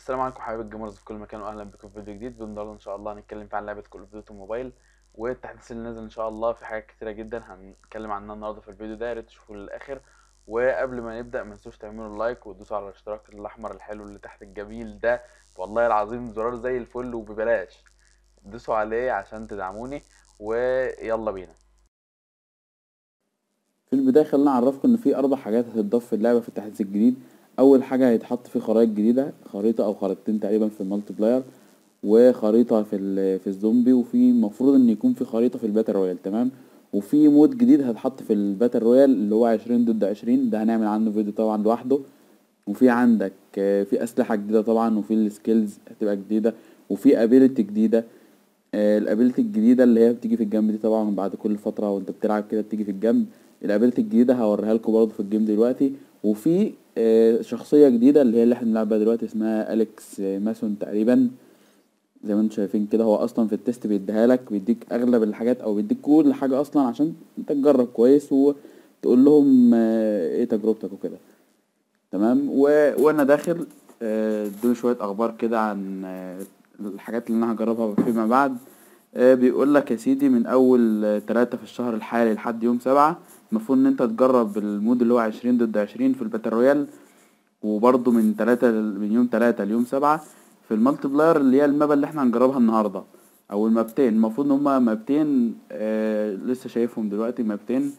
السلام عليكم حبايب الجيمرز في كل مكان واهلا بكم في فيديو جديد النهارده ان شاء الله هنتكلم فيه عن لعبه كول اوف ديوتي موبايل والتحديث اللي نازل ان شاء الله في حاجات كتيره جدا هنتكلم عنها النهارده في الفيديو ده يا ريت تشوفوه للاخر وقبل ما نبدا ما تنسوش تعملوا لايك وتدوسوا على الاشتراك الاحمر الحلو اللي تحت الجميل ده والله العظيم زرار زي الفل وببلاش دوسوا عليه عشان تدعموني ويلا بينا في البداية خلينا نعرفكم ان في اربع حاجات هتتضاف في اللعبة في التحديث الجديد اول حاجة هيتحط فيه خرائط جديدة خريطة او خريطتين تقريبا في المالتي بلاير وخريطة في ال- في الزومبي وفي مفروض ان يكون في خريطة في الباتل رويال تمام وفي مود جديد هيتحط في الباتل رويال اللي هو عشرين ضد عشرين ده هنعمل عنه فيديو طبعا لوحده وفي عندك آه، في اسلحة جديدة طبعا وفي السكيلز هتبقى جديدة وفي ابيلتي جديدة الابيلتي الجديدة اللي هي بتيجي في الجنب دي طبعا بعد كل فترة وانت بتلعب كده بتيجي في الجنب الابيلتي الجديدة هوريها لكم برضه في الجيم دلوقتي وفي آه، شخصية جديدة اللي هي اللي احنا بنلعبها دلوقتي اسمها اليكس آه، ماسون تقريبا زي ما انتم شايفين كده هو اصلا في التست بيديها لك بيديك اغلب الحاجات او بيديك كل حاجة اصلا عشان انت تجرب كويس وتقول لهم آه، ايه تجربتك وكده تمام و... وانا داخل آه، ادوني شوية اخبار كده عن آه، الحاجات اللي انا هجربها فيما بعد آه، بيقول لك يا سيدي من اول آه، تلاتة في الشهر الحالي لحد يوم سبعة المفروض ان انت تجرب المود اللي هو عشرين ضد عشرين في الباتل رويال وبرضه من تلاتة ل- من يوم تلاتة ليوم سبعة في المالتي بلاير اللي هي المابا اللي احنا هنجربها النهاردة او المابتين المفروض ان هما مابتين آه لسه شايفهم دلوقتي مابتين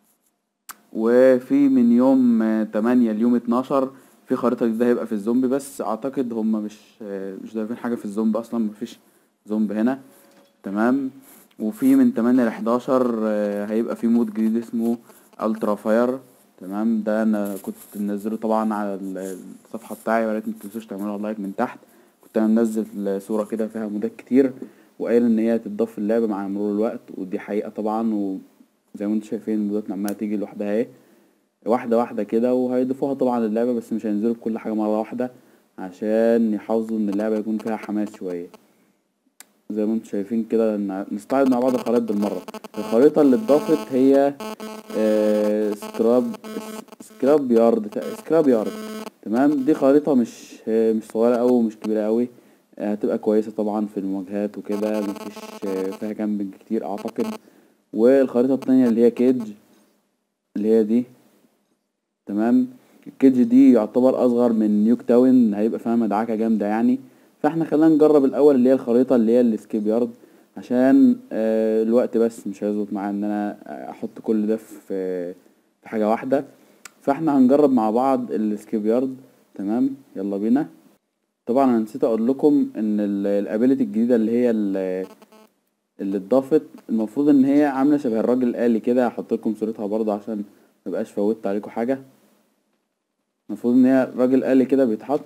وفي من يوم آه، تمانية ليوم اتناشر في خريطة جديدة هيبقى في الزومبي بس اعتقد هما مش آه مش ضايفين حاجة في الزومبي اصلا مفيش زومبي هنا تمام وفي من تمانية لحداشر آه، هيبقى في مود جديد اسمه الترا فاير تمام ده انا كنت منزله طبعا على ال- الصفحة بتاعي وريت متنسوش تعملوا لايك من تحت كنت انا منزل صورة كده فيها مودات كتير وقايل ان هي هتتضاف في اللعبة مع مرور الوقت ودي حقيقة طبعا وزي ما انتم شايفين المودات عمالة تيجي لوحدها اهي واحدة واحدة كده وهيضيفوها طبعا للعبة بس مش هينزلوا بكل حاجة مرة واحدة عشان يحافظوا ان اللعبة يكون فيها حماس شوية زي ما انتم شايفين كده ن- نستعرض مع بعض الخرائط بالمرة الخريطة اللي اتضافت هي آه، سكراب سكراب يارد تق- سكراب يارد تمام دي خريطة مش آه، مش صغيرة أوي ومش كبيرة أوي آه، هتبقى كويسة طبعا في المواجهات وكده مفيش آه، فيها كامبينج كتير أعتقد والخريطة التانية اللي هي كيج اللي هي دي تمام الكيج دي يعتبر أصغر من نيوك تاون هيبقى فيها مدعكة جامدة يعني فاحنا خلينا نجرب الأول اللي هي الخريطة اللي هي السكيب يارد عشان آه، الوقت بس مش هيظبط معايا ان انا احط كل ده في في حاجة واحدة فاحنا هنجرب مع بعض السكيب يارد تمام يلا بينا طبعا انا نسيت اقول لكم ان الابيليتي الجديدة اللي هي ال- اللي اتضافت المفروض ان هي عاملة شبه الراجل الآلي كده هحط لكم صورتها برضه عشان مبقاش فوتت عليكم حاجة المفروض ان هي راجل آلي كده بيتحط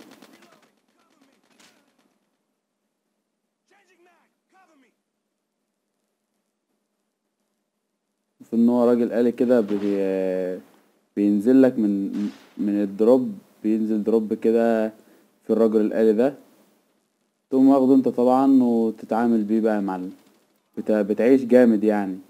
المفروض ان هو راجل آلي كده بي... بينزل لك من من الدروب بينزل دروب كده في الراجل الآلي ده تقوم واخده انت طبعا وتتعامل بيه بقى يا معلم بت... بتعيش جامد يعني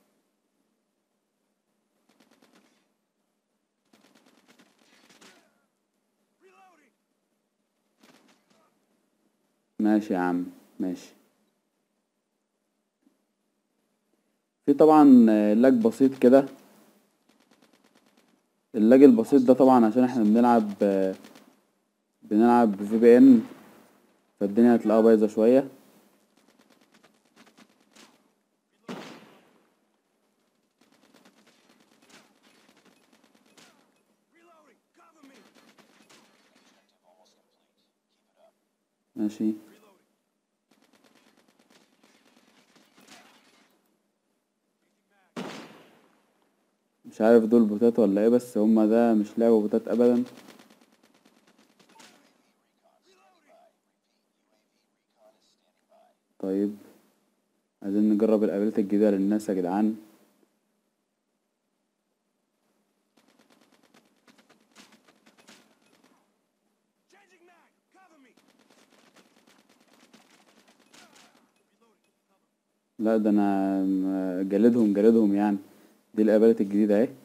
ماشي يا عم ماشي في طبعا آه، لاج بسيط كده اللاج البسيط ده طبعا عشان احنا بنلعب آه، بنلعب في بي ان فالدنيا هتلاقيها بايظه شويه ماشي مش عارف دول بوتات ولا ايه بس هما ده مش لعبة بوتات ابدا طيب عايزين نجرب الابيلات الجديدة للناس يا جدعان لا ده انا م- جلدهم جلدهم يعني دي الابيلات الجديدة اهي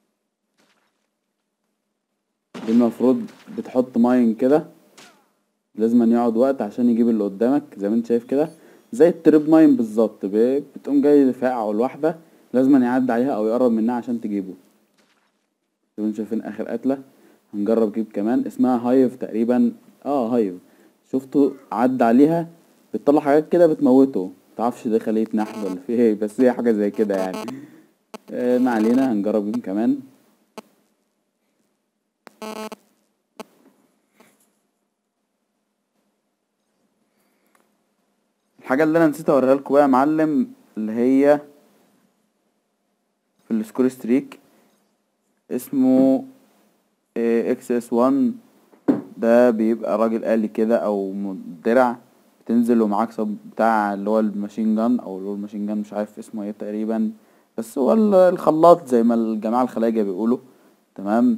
دي المفروض بتحط ماين كده لازم يقعد وقت عشان يجيب اللي قدامك زي ما انت شايف كده زي التريب ماين بالظبط ب- بتقوم جاي فاقع الواحدة لازم يعدي عليها او يقرب منها عشان تجيبه زي ما انتم شايفين اخر قتلة هنجرب نجيب كمان اسمها هايف تقريبا اه هايف شفتوا عدى عليها بتطلع حاجات كده بتموته متعرفش ده خلية نحل ولا في ايه بس هي حاجة زي كده يعني آه ما علينا هنجرب جيم كمان الحاجة اللي انا نسيت اوريها لكم بقى يا معلم اللي هي في السكور ستريك اسمه اكس اس 1 ده بيبقى راجل آلي كده او م- درع بتنزل ومعاك صب بتاع اللي هو الماشين جان او اللي هو الماشين جان مش عارف اسمه ايه تقريبا بس هو ال- الخلاط زي ما الجماعة الخلايجة بيقولوا تمام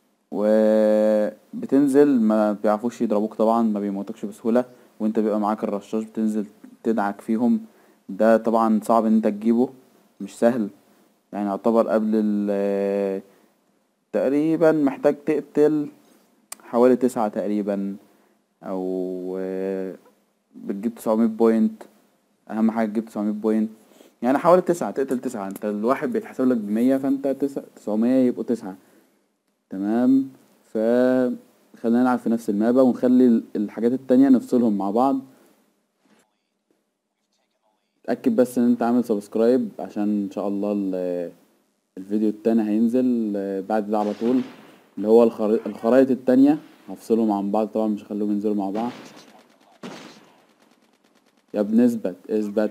وبتنزل ما بيعرفوش يضربوك طبعا ما بيموتكش بسهولة وانت بيبقى معاك الرشاش بتنزل تدعك فيهم ده طبعا صعب ان انت تجيبه مش سهل يعني يعتبر قبل ال تقريبا محتاج تقتل حوالي تسعة تقريبا او آه، بتجيب تسعمية بوينت اهم حاجة تجيب تسعمية بوينت يعني حوالي تسعة تقتل تسعة انت الواحد بيتحسب لك بمية فانت تسعة تسعمية يبقوا تسعة تمام ف خلينا نلعب في نفس المابا ونخلي ال- الحاجات التانية نفصلهم مع بعض اتأكد بس ان انت عامل سبسكرايب عشان ان شاء الله ال- الفيديو التاني هينزل آه، بعد ده على طول اللي هو الخري- الخرايط التانية هفصلهم عن بعض طبعا مش هخليهم ينزلوا مع بعض يا ابني اثبت اثبت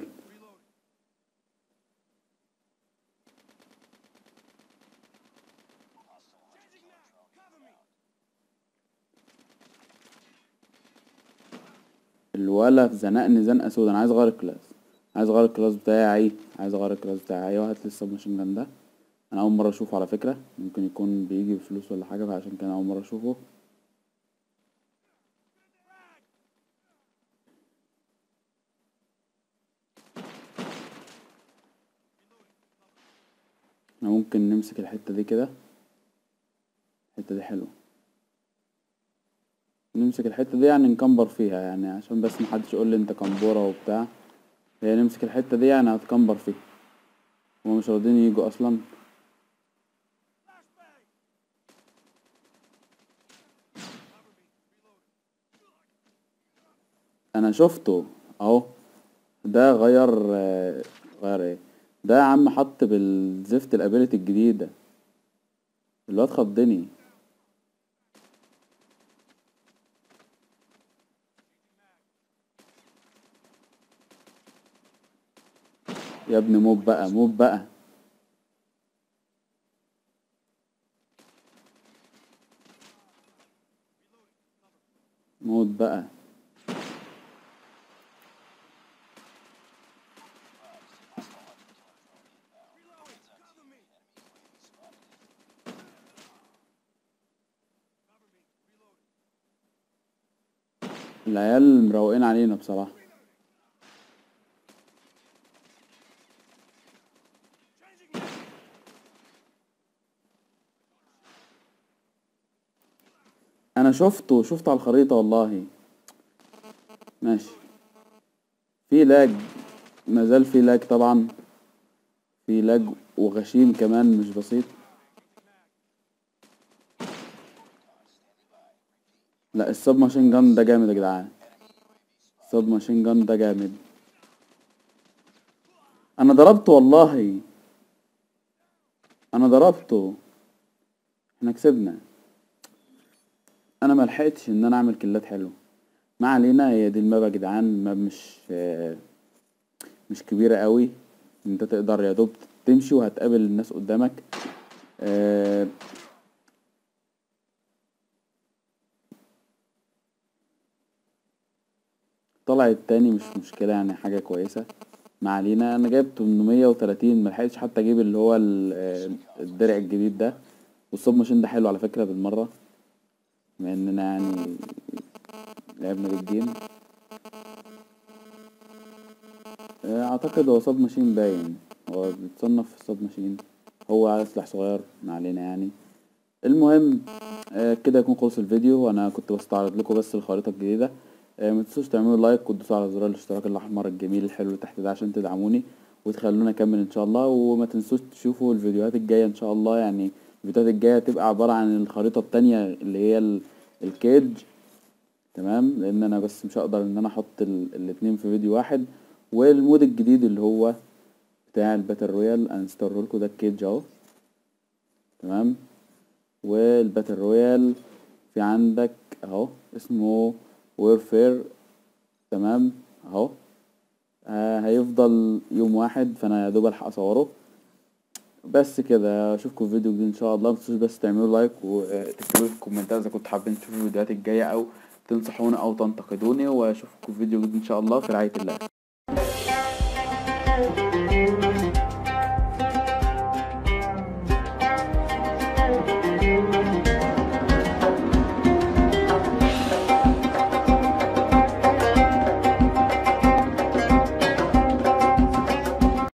الولا زنقني زنقة سودا انا عايز اغير الكلاس عايز اغير الكلاس بتاعي عايز اغير الكلاس بتاعي ايوه هات لي السب ماشين جان ده انا اول مرة اشوفه على فكرة ممكن يكون بيجي بفلوس ولا حاجة فعشان كده اول مرة اشوفه احنا ممكن نمسك الحتة دي كده الحتة دي حلوة نمسك الحتة دي يعني نكمبر فيها يعني عشان بس محدش يقول لي انت كمبورة وبتاع هي نمسك الحتة دي يعني هتكمبر فيها هما مش راضيين يجوا اصلا انا شفته اهو ده غير آه، غير ايه ده يا عم حط بالزفت الابيليتي الجديدة الواد خضني يا ابني موب بقى موب بقى موت بقى العيال مروقين علينا بصراحة انا شفته شفته على الخريطة والله ماشي في لاج مازال في لاج طبعا في لاج وغشيم كمان مش بسيط لا السب ماشين جان ده جامد يا جدعان السب ماشين جان ده جامد انا ضربته والله انا ضربته احنا كسبنا انا ما لحقتش ان انا اعمل كيلات حلوه ما علينا هي دي الماب يا جدعان ماب مش آه، مش كبيره قوي انت تقدر يا دوب تمشي وهتقابل الناس قدامك آه، طلع التاني مش مشكله يعني حاجه كويسه ما علينا انا جايب 830 ما لحقتش حتى اجيب اللي هو ال- آه، الدرع الجديد ده والصب ماشين ده حلو على فكره بالمره بما اننا يعني لعبنا بالجيم آه، اعتقد هو صاب ماشين باين هو بيتصنف في صاب ماشين هو سلاح صغير ما علينا يعني المهم آه، كده يكون خلص الفيديو وانا كنت بستعرض لكم بس الخريطة الجديدة آه، ما تنسوش تعملوا لايك وتدوسوا على زرار الاشتراك الاحمر الجميل الحلو اللي تحت ده عشان تدعموني وتخلوني اكمل ان شاء الله وما تنسوش تشوفوا الفيديوهات الجايه ان شاء الله يعني الفيديوهات الجايه هتبقى عباره عن الخريطه التانية اللي هي ال- الكيج تمام لان انا بس مش هقدر ان انا احط ال- الاتنين في فيديو واحد والمود الجديد اللي هو بتاع الباتل رويال انستره لكم ده الكيج اهو تمام والباتل رويال في عندك اهو اسمه ويرفير تمام اهو آه هيفضل يوم واحد فانا يا دوب الحق اصوره بس كده اشوفكم في فيديو جديد ان شاء الله متنسوش بس تعملوا لايك وتكتبوا لي في الكومنتات اذا كنتوا حابين تشوفوا الفيديوهات الجايه او تنصحوني او تنتقدوني واشوفكم في فيديو جديد ان شاء الله في رعايه الله